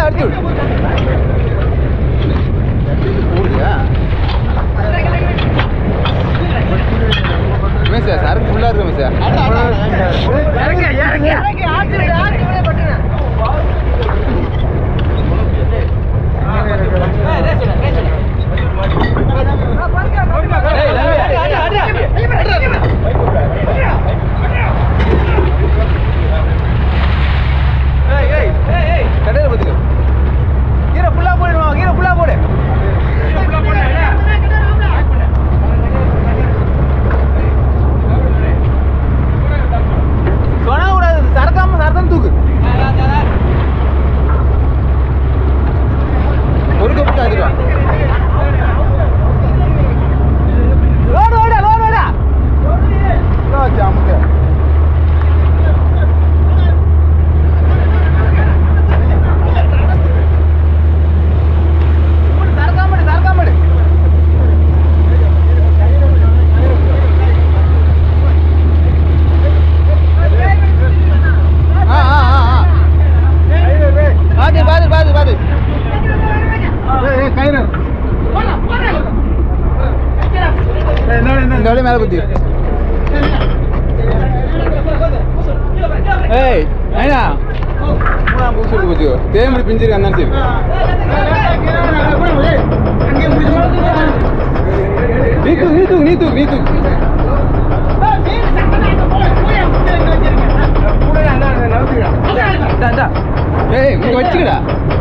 அடிச்சு விடு ஓடுதியா ரமேஷா சரக்கு ஃபுல்லாக இருக்கு ரமேஷா கடையில் பார்த்துக்க கீரை ஃபுல்லாக போடுவாங்க கீரை ஃபுல்லாக போடு சொன்னா கூடாது சரக்காம சரத்தம் தூக்கு ஒரு கப்பு ஆகிடுவா லோடு ஓடா லோடு ஓடா அமுக்க சரக்காமடு சரக்காமடு ஆ ஆ ஆ ஆ பாத்து பாத்து பாத்து பாத்து இந்த வழி மேலே குத்தி ஏய் நைனா மூணாம் பூ சொல்லி குத்தியோ தேம்பி பிஞ்சிருக்கு அந்த சரி நீ தூக்கு நீ தூக்கு நீ தூக்கு நீ தூக்கு இந்தா, இந்தா. ஏய் இங்க வச்சுக்கடா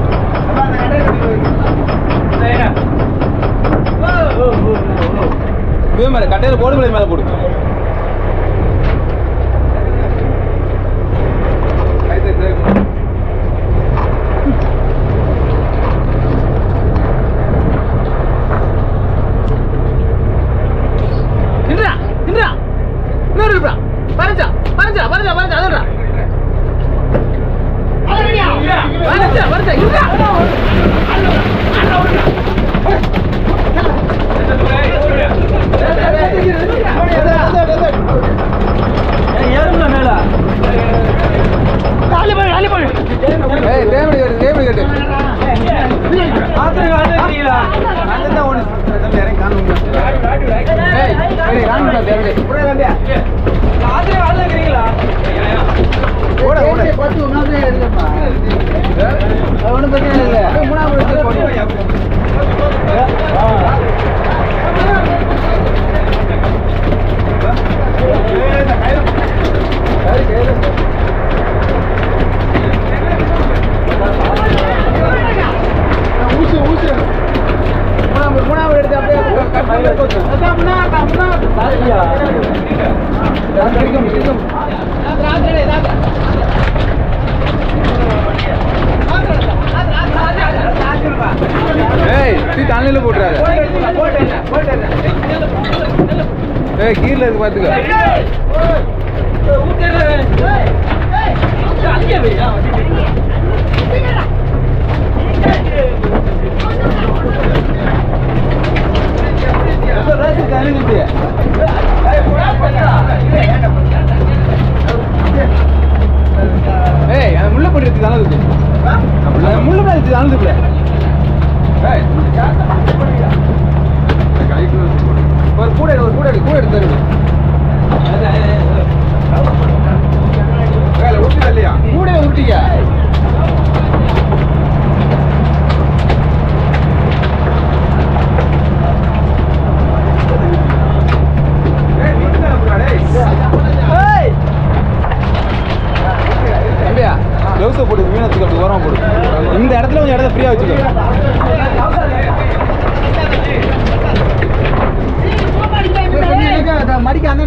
இதே மாதிரி கட்டையில போடு மேலே மேலே போடு நின்றா நின்றா இன்னொரு இருப்பா பரஞ்சா பரஞ்சா பரஞ்சா பரஞ்சா அதுடா பரஞ்சா பரஞ்சா இருடா ஏய் தேவடி கட்டு தேவடி கட்டு அதுதான் ஒண்ணு தம்பி இறங்கி காணுங்க ஏய் ஏய் காணுங்க தேவடி ஓட ஓட பத்து ஒண்ணாவது இல்லப்பா ஒன்றும் பிரச்சனை இல்லை மூணாவது எடுத்து போடு ஊசி ஊசி மூணாவது மூணாவது எடுத்து அப்படியே அதான் முன்னாடி முன்னாடி சிரிக்கும் சிரிக்கும் ஏய் தீ தண்ணியில போட்டுறாரு ஏய் கீழ இருக்கு பாத்துக்க ஏய் அந்த முள்ள போட்டு எடுத்து தானே இருக்கு அந்த முள்ள மேல எடுத்து தானே இருக்கு ஏய் ஒரு கூட எடு, ஒரு கூட எடு, கூட எடுத்து தருது கூட உருட்டிக்க தம்பியா க்ளவுஸை போடு மீனத்துக்கு அப்படி ஓரமாக போடு இந்த இடத்துல கொஞ்சம் இடத்த ஃப்ரீயாக வச்சுக்கோ மடிக்க அந்த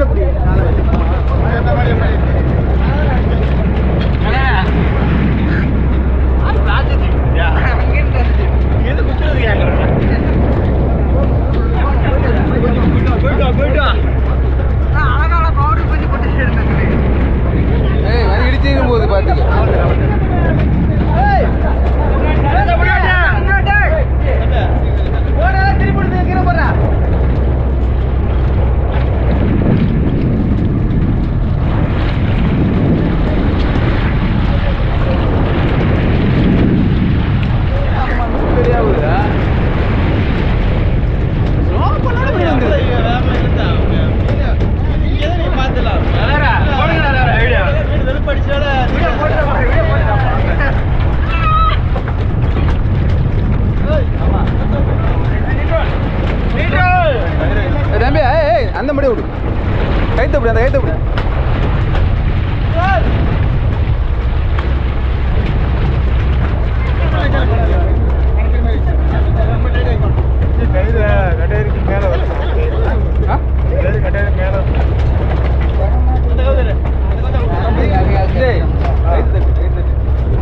மடியை விடு கைத்த விடு அந்த கைத்த விடு ஆ? டேய், கைத்து தட்டு, கைத்து தட்டு.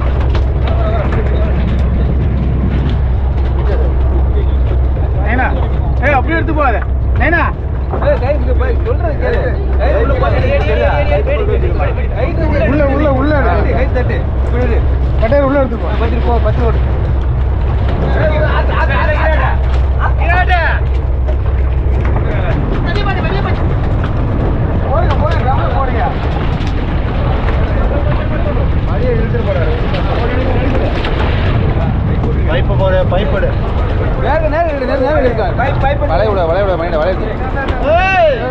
அப்படியே எடுத்து போகாத நைனா ஏய், கை இங்க போய் சொல்றது கேளு. கை உள்ள போய் சரியா? கைத்து உள்ள உள்ள, உள்ள, உள்ள. தட்டு, கை தட்டு. இப்படி இரு. கட்டையர் உள்ள எடுத்து போ பத்து போ பத்து ஓடு போடுங்க போடுங்க கிராமம் போடுங்க மடியை இழுத்துட்டு போறாரு பைப்பு போட பைப்பு எடு நேரம் நேரம் இருக்கு நேரம் நேரம் இருக்கா வளைய விட வளைய விட மணியிட வளைய விடு.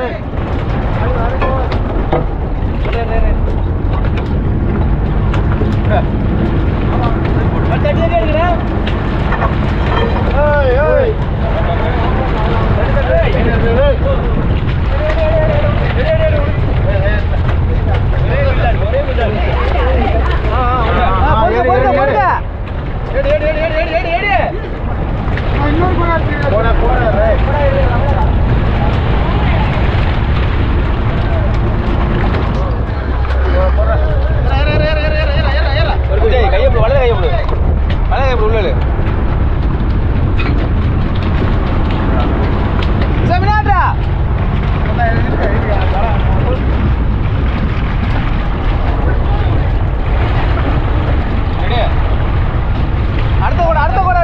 ஆ, போடுங்க, போடுங்க, போடுங்க. போட போட டேய், கையை போடு, வலது கையை போடு. வலது கையை போடு, உள்ள இழு. செமினாட்டா. ரெடி? அடுத்த கூட அடுத்த கூட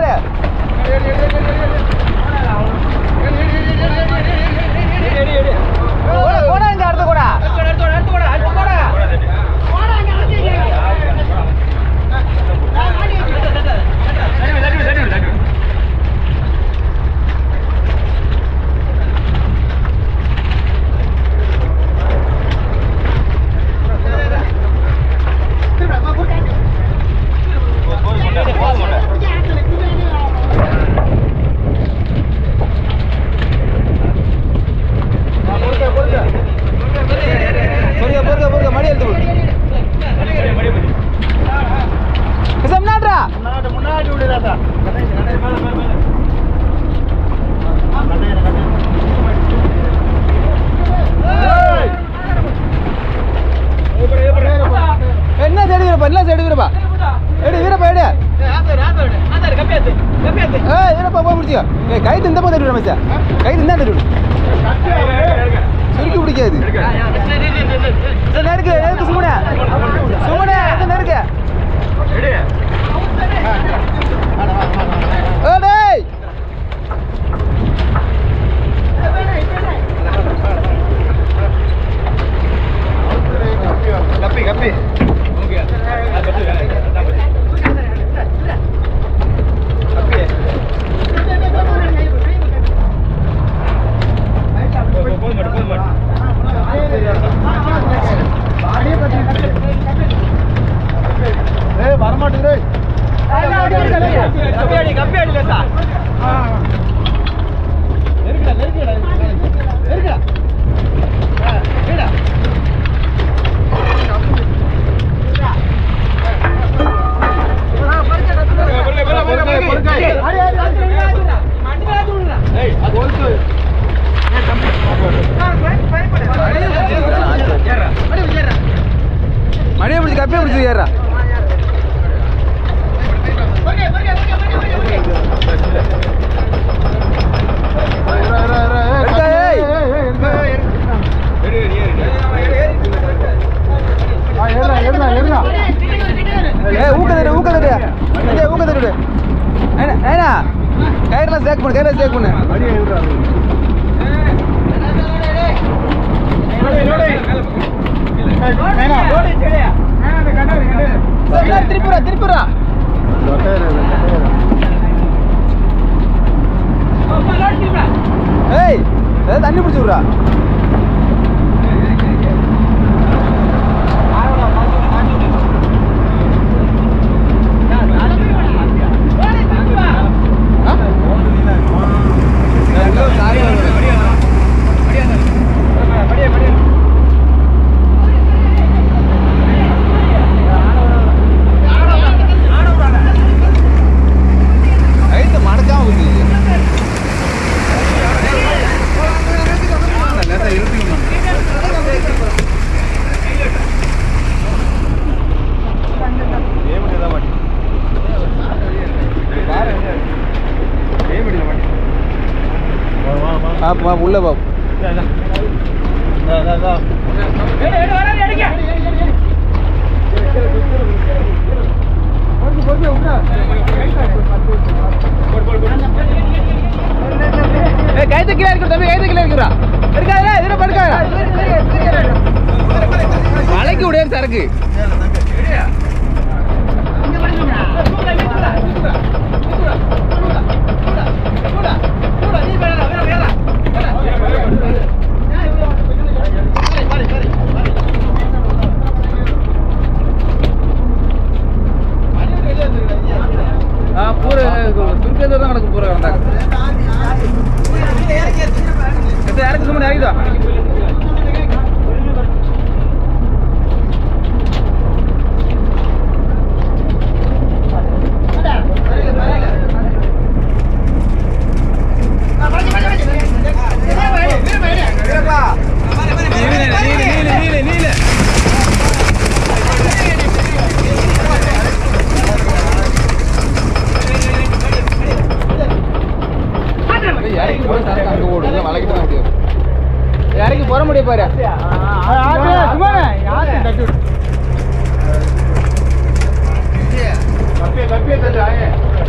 கூட இங்க அடுத்த கூட பொறுக்க பொறுக்க பொறுக்க மடி எடுத்து போடு செமினாட்டா முன்னாடி விடுதாத்தா என்ன சைடு வீரப்பா என்ன சைடு வீரப்பா எடு வீரப்பா எடு ஏய் வீரப்பா போய் முடிச்சிக்க ஏய் கைத்து இந்த பக்கம் தட்டி விடு மச்சான் கைத்து இந்த தட்டி விடு சுருக்கி பிடிக்காது சரி, நெருக்கு நெருக்கு சுமனே சுமனே எடுத்து நெருக்கு ஏ டேய் கப்பி கப்பி ஏய் வரமாட்டேங்குது மடியை பிடிச்சி கப்பியை பிடிச்சி ஏறா எடுக்கா, ஏய். ஏய் ஊக்க தட்டு ஊக்க தட்டு இங்கே ஊக்க தட்டு விடு ஏன்னா ஏன்னா கயிறுலாம் சேக் பண்ணு கயிறுலாம் சேக் பண்ணு சரி, திருப்பிடா திருப்பிடா ஏய் ஏதாவது தண்ணி பிடிச்சி விட்றா ஆ? உள்ள பாப் கைத்து கீழே இருக்கிற தம்பி கைத்து கீழே இருக்கிறா இருக்காதா இதுல படுக்காதா மலைக்கு உடையார் சரக்கு ஆ பூரா துர்க்கேதர் தான் கிடக்கு பூரா கிடந்தாங்க எத்தனை இறக்கு சும்மா இறக்குதா இறக்கி போய் சரக்கு அங்கே ஓடும் இல்லை மலைக்கிட்டு தான் முடியும் இறக்கி போற முடியும் பாரு கப்பிய கப்பிய தட்டு ஆயே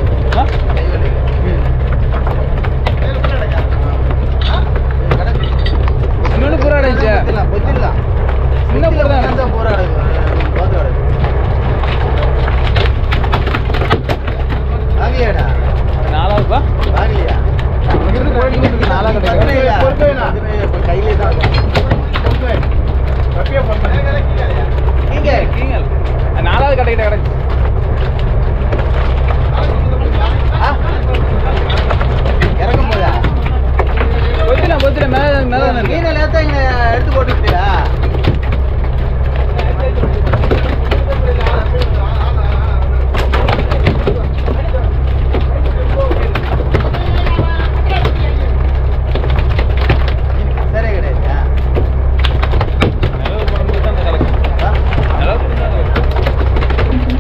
இன்னொன்று பூரா அடைஞ்சு சின்ன பூரா தான் நாலாவது பா இங்கிருந்து கோயிலுக்கு இருக்கு நாலாவது கிடைக்கும் கப்பிய கீங்கல் நாலாவது கடைக்கிட்ட கிடக்கு இறக்கும் போதா பொத்தில பொத்தில மேலே மேலே தானே இருக்கு மீனை நேரத்தை இங்க எடுத்து போட்டுக்கிட்டியா சரி கிடையாதா நிலவு போடும்போது தான் அந்த கலக்கு நிலவு போடும்போது தான் அந்த கலக்கு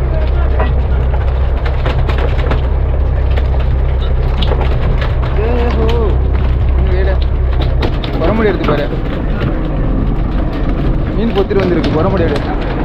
ஏஹோ. இங்க வீடு. குரமுடி எடுத்து பாரு மீன் பொத்திட்டு வந்திருக்கு குரமுடி எடு